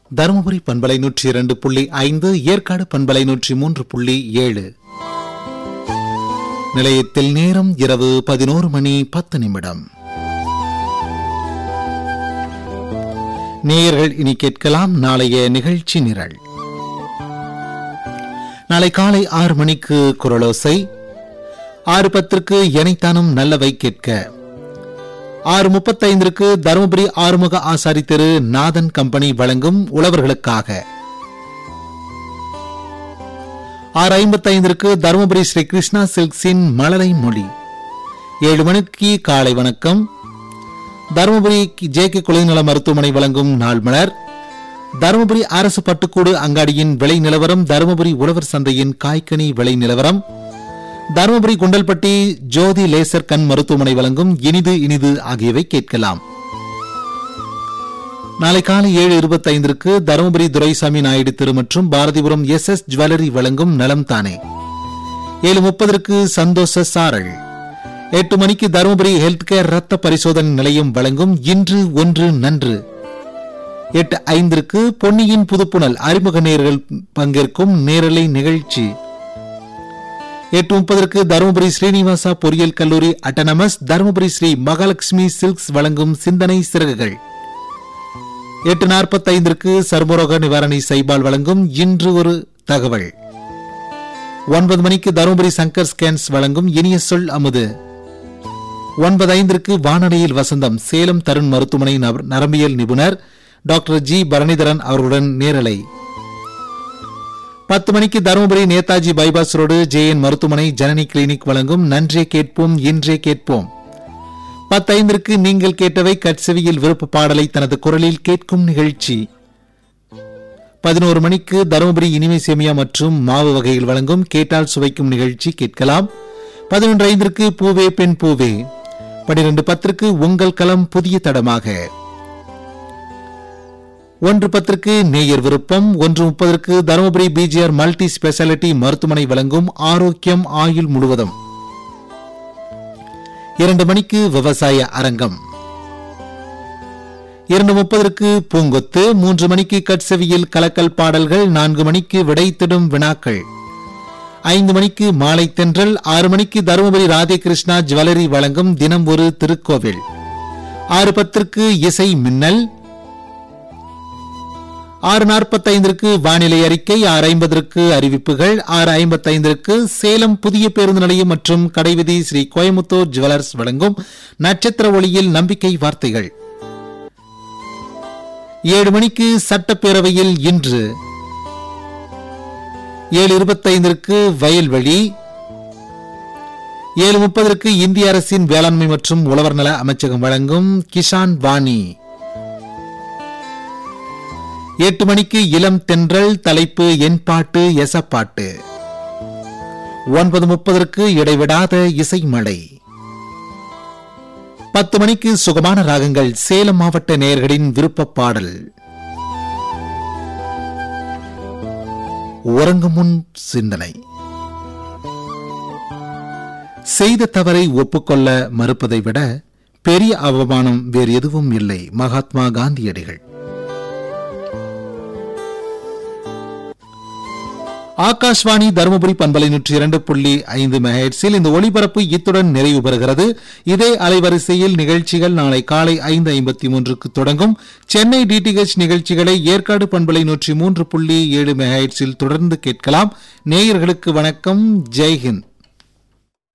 தருமபுரி பண்பலை நூற்றி இரண்டு புள்ளி ஐந்து ஏற்காடு பண்பலை நூற்றி மூன்று புள்ளி ஏழு நிலையத்தில் நேரம் இரவு பதினோரு மணி பத்து நிமிடம் நேயர்கள் இனி கேட்கலாம் நாளைய நிகழ்ச்சி நிரல் நாளை காலை ஆறு மணிக்கு குரலோசை ஆறு பத்திற்கு எனைத்தானும் நல்லவை கேட்க ஆறு முப்பத்தைந்திற்கு தருமபுரி ஆறுமுக ஆசாரி தெரு நாதன் கம்பெனி வழங்கும் உழவர்களுக்காக ஆறு ஐம்பத்தைந்திற்கு தருமபுரி ஸ்ரீ கிருஷ்ணா சில்க்ஸின் மழலை மொழி ஏழு மணிக்கு காலை வணக்கம் தருமபுரி ஜே கே குழந்தைநல மருத்துவமனை வழங்கும் நாள் மலர் தருமபுரி அரசு பட்டுக்கூடு அங்காடியின் விலை நிலவரம் தருமபுரி உழவர் சந்தையின் காய்கனி விலை நிலவரம் தருமபுரி குண்டல்பட்டி ஜோதி லேசர் கண் மருத்துவமனை வழங்கும் இனிது இனிது ஆகியவை கேட்கலாம் நாளை காலை ஏழு இருபத்தைந்திற்கு தருமபுரி துரைசாமி நாயுடு திரு மற்றும் பாரதிபுரம் எஸ் எஸ் ஜுவல்லரி வழங்கும் நலம் தானே ஏழு முப்பதற்கு சந்தோஷ சாரல் எட்டு மணிக்கு தருமபுரி ஹெல்த் கேர் ரத்த பரிசோதனை நிலையம் வழங்கும் இன்று ஒன்று நன்று எட்டு ஐந்திற்கு பொன்னியின் புதுப்புணல் அறிமுக நேர்கள் பங்கேற்கும் நேரலை நிகழ்ச்சி எட்டு முப்பதற்கு தருமபுரி ஸ்ரீனிவாசா பொறியியல் கல்லூரி அட்டனமஸ் தருமபுரி ஸ்ரீ மகாலட்சுமி சில்க்ஸ் வழங்கும் சிந்தனை சிறகுகள் எட்டு நாற்பத்தைந்திற்கு சர்மரோக நிவாரணி சைபால் வழங்கும் இன்று ஒரு தகவல் ஒன்பது மணிக்கு தருமபுரி சங்கர் ஸ்கேன்ஸ் வழங்கும் இனிய சொல் அமுது ஒன்பது ஐந்திற்கு வானொலியில் வசந்தம் சேலம் தருண் மருத்துவமனை நப- நரம்பியல் நிபுணர் டாக்டர் ஜி பரணிதரன் அவர்களுடன் நேரலை பத்து மணிக்கு Dharmapuri Netaji bypass road JN மருத்துவமனை ஜனனி கிளினிக் வழங்கும் நன்றே கேட்போம் இன்றே கேட்போம் பத்தைந்திற்கு நீங்கள் கேட்டவை கட்செவியில் விருப்ப பாடலை தனது குரலில் கேட்கும் நிகழ்ச்சி பதினோரு மணிக்கு தருமபுரி இனிமை சேமியா மற்றும் மாவு வகைகள் வழங்கும் கேட்டால் சுவைக்கும் நிகழ்ச்சி கேட்கலாம் பதினொன்று ஐந்திற்கு பூவே பெண் பூவே பனிரெண்டு பத்திற்கு உங்கள் களம் புதிய தடமாக ஒன்று பத்திற்கு நேயர் விருப்பம் ஒன்று முப்பதற்கு தருமபுரி பிஜிஆர் மல்டி ஸ்பெஷாலிட்டி மருத்துவமனை வழங்கும் ஆரோக்கியம் ஆயுள் முழுவதும் இரண்டு மணிக்கு விவசாய அரங்கம் இரண்டு முப்பதற்கு பூங்கொத்து மூன்று மணிக்கு கட்செவியில் கலக்கல் பாடல்கள் நான்கு மணிக்கு விடைத்திடும் வினாக்கள் ஐந்து மணிக்கு மாலை தென்றல் ஆறு மணிக்கு தருமபுரி ராதே கிருஷ்ணா ஜுவல்லரி வழங்கும் தினம் ஒரு திருக்கோவில் ஆறு பத்திற்கு இசை மின்னல் ஆறு நாற்பத்தைந்திற்கு வானிலை அறிக்கை ஆறு ஐம்பதற்கு அறிவிப்புகள் ஆறு ஐம்பத்தைந்திற்கு சேலம் புதிய பேருந்து நிலையம் மற்றும் கடைவீதி ஸ்ரீ கோயமுத்தூர் ஜுவல்லர்ஸ் வழங்கும் நட்சத்திர ஒளியில் நம்பிக்கை வார்த்தைகள் ஏழு மணிக்கு சட்டப்பேரவையில் இன்று ஏழு இருபத்தைந்திற்கு வயல்வெளி ஏழு முப்பதற்கு இந்திய அரசின் வேளாண்மை மற்றும் உழவர் நல அமைச்சகம் வழங்கும் கிஷான் வாணி எட்டு மணிக்கு இளம் தென்றல் தலைப்பு என் பாட்டு எசப்பாட்டு ஒன்பது முப்பதற்கு இடைவிடாத இசை மழை பத்து மணிக்கு சுகமான ராகங்கள் சேலம் மாவட்ட நேயர்களின் விருப்ப பாடல் உறங்கும் முன் சிந்தனை செய்த தவறை ஒப்புக்கொள்ள மறுப்பதை விட பெரிய அவமானம் வேறு எதுவும் இல்லை மகாத்மா காந்தியடிகள் ஆகாஷ்வாணி தருமபுரி பண்பலை நூற்றி இரண்டு புள்ளி ஐந்து மெஹெட்ஸில் இந்த ஒளிபரப்பு இத்துடன் நிறைவு பெறுகிறது இதே அலைவரிசையில் நிகழ்ச்சிகள் நாளை காலை ஐந்து ஐம்பத்தி மூன்றுக்கு தொடங்கும் சென்னை டிடிஹெச் நிகழ்ச்சிகளை ஏற்காடு பண்பலை நூற்றி மூன்று புள்ளி ஏழு மெஹெட்ஸில் தொடர்ந்து கேட்கலாம் நேயர்களுக்கு வணக்கம் ஜெய்ஹிந்த்